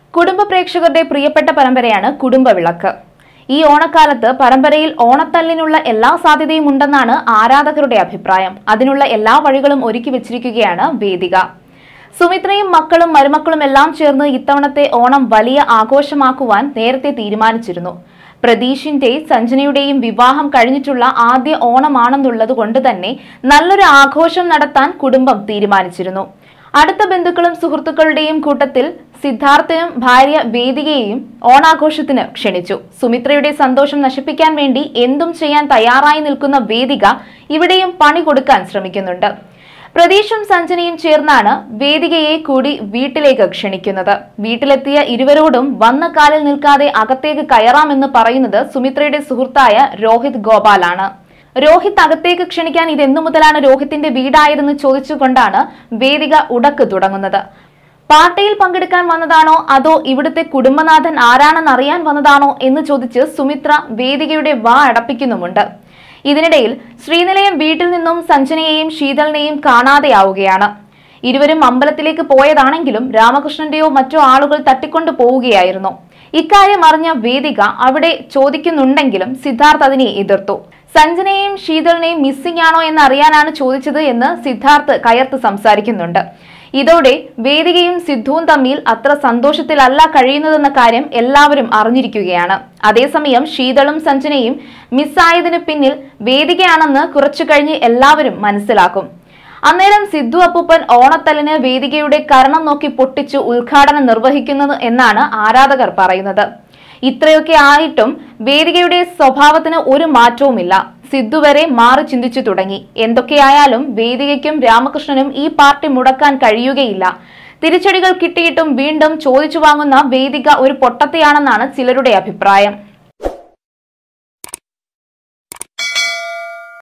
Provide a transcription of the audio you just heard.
കുടുംബ പ്രേക്ഷകരുടെ പ്രിയപ്പെട്ട പരമ്പരയാണ് കുടുംബവിളക്ക് ഈ ഓണക്കാലത്ത് പരമ്പരയിൽ ഓണത്തല്ലിനുള്ള എല്ലാ സാധ്യതയും ഉണ്ടെന്നാണ് ആരാധകരുടെ അഭിപ്രായം അതിനുള്ള എല്ലാ വഴികളും ഒരുക്കി വെച്ചിരിക്കുകയാണ് വേദിക സുമിത്രയും മക്കളും മരുമക്കളും എല്ലാം ചേർന്ന് ഇത്തവണത്തെ ഓണം വലിയ ആഘോഷമാക്കുവാൻ നേരത്തെ തീരുമാനിച്ചിരുന്നു പ്രതീഷിന്റെ സഞ്ജനയുടെയും വിവാഹം കഴിഞ്ഞിട്ടുള്ള ആദ്യ ഓണമാണെന്നുള്ളത് കൊണ്ട് തന്നെ നല്ലൊരു ആഘോഷം നടത്താൻ കുടുംബം തീരുമാനിച്ചിരുന്നു അടുത്ത ബന്ധുക്കളും സുഹൃത്തുക്കളുടെയും കൂട്ടത്തിൽ സിദ്ധാർത്ഥനും ഭാര്യ വേദികയെയും ഓണാഘോഷത്തിന് ക്ഷണിച്ചു സുമിത്രയുടെ സന്തോഷം നശിപ്പിക്കാൻ വേണ്ടി എന്തും ചെയ്യാൻ തയ്യാറായി നിൽക്കുന്ന വേദിക ഇവിടെയും പണി കൊടുക്കാൻ ശ്രമിക്കുന്നുണ്ട് പ്രതീഷും സഞ്ജനയും ചേർന്നാണ് വേദികയെ കൂടി വീട്ടിലേക്ക് ക്ഷണിക്കുന്നത് വീട്ടിലെത്തിയ ഇരുവരോടും വന്ന കാലിൽ നിൽക്കാതെ അകത്തേക്ക് കയറാമെന്ന് പറയുന്നത് സുമിത്രയുടെ സുഹൃത്തായ രോഹിത് ഗോപാലാണ് രോഹിത് അകത്തേക്ക് ക്ഷണിക്കാൻ ഇതെന്നു മുതലാണ് രോഹിത്തിന്റെ വീടായതെന്ന് ചോദിച്ചുകൊണ്ടാണ് വേദിക ഉടക്ക് തുടങ്ങുന്നത് പാർട്ടിയിൽ പങ്കെടുക്കാൻ വന്നതാണോ അതോ ഇവിടുത്തെ കുടുംബനാഥൻ ആരാണെന്ന് അറിയാൻ വന്നതാണോ എന്ന് ചോദിച്ച് സുമിത്ര വേദികയുടെ വാ അടപ്പിക്കുന്നുമുണ്ട് ഇതിനിടയിൽ ശ്രീനിലയം വീട്ടിൽ നിന്നും സഞ്ജനയെയും ശീതളിനെയും കാണാതെയാവുകയാണ് ഇരുവരും അമ്പലത്തിലേക്ക് പോയതാണെങ്കിലും രാമകൃഷ്ണന്റെയോ മറ്റോ ആളുകൾ തട്ടിക്കൊണ്ടു പോവുകയായിരുന്നു ഇക്കാര്യം അറിഞ്ഞ വേദിക അവിടെ ചോദിക്കുന്നുണ്ടെങ്കിലും സിദ്ധാർത്ഥ് അതിനെ എതിർത്തു സഞ്ജനയെയും ശീതളിനെയും മിസ്സിംഗ് ആണോ എന്ന് അറിയാനാണ് ചോദിച്ചത് എന്ന് സിദ്ധാർത്ഥ് കയർത്ത് സംസാരിക്കുന്നുണ്ട് ഇതോടെ വേദികയും സിദ്ധുവും തമ്മിൽ അത്ര സന്തോഷത്തിലല്ല കഴിയുന്നതെന്ന കാര്യം എല്ലാവരും അറിഞ്ഞിരിക്കുകയാണ് അതേസമയം ശീതളും സഞ്ജനയും മിസ്സായതിനു പിന്നിൽ വേദികയാണെന്ന് കുറച്ചു കഴിഞ്ഞ് എല്ലാവരും മനസ്സിലാക്കും അന്നേരം സിദ്ധു അപ്പൂപ്പൻ ഓണത്തലിന് വേദികയുടെ കരണം നോക്കി പൊട്ടിച്ചു ഉദ്ഘാടനം നിർവഹിക്കുന്നത് എന്നാണ് ആരാധകർ പറയുന്നത് ഇത്രയൊക്കെ ആയിട്ടും വേദികയുടെ സ്വഭാവത്തിന് ഒരു മാറ്റവുമില്ല സിദ്ധു വരെ മാറി ചിന്തിച്ചു തുടങ്ങി എന്തൊക്കെയായാലും വേദികയ്ക്കും രാമകൃഷ്ണനും ഈ പാർട്ടി മുടക്കാൻ കഴിയുകയില്ല തിരിച്ചടികൾ കിട്ടിയിട്ടും വീണ്ടും ചോദിച്ചു വാങ്ങുന്ന വേദിക ഒരു പൊട്ടത്തെയാണെന്നാണ് ചിലരുടെ അഭിപ്രായം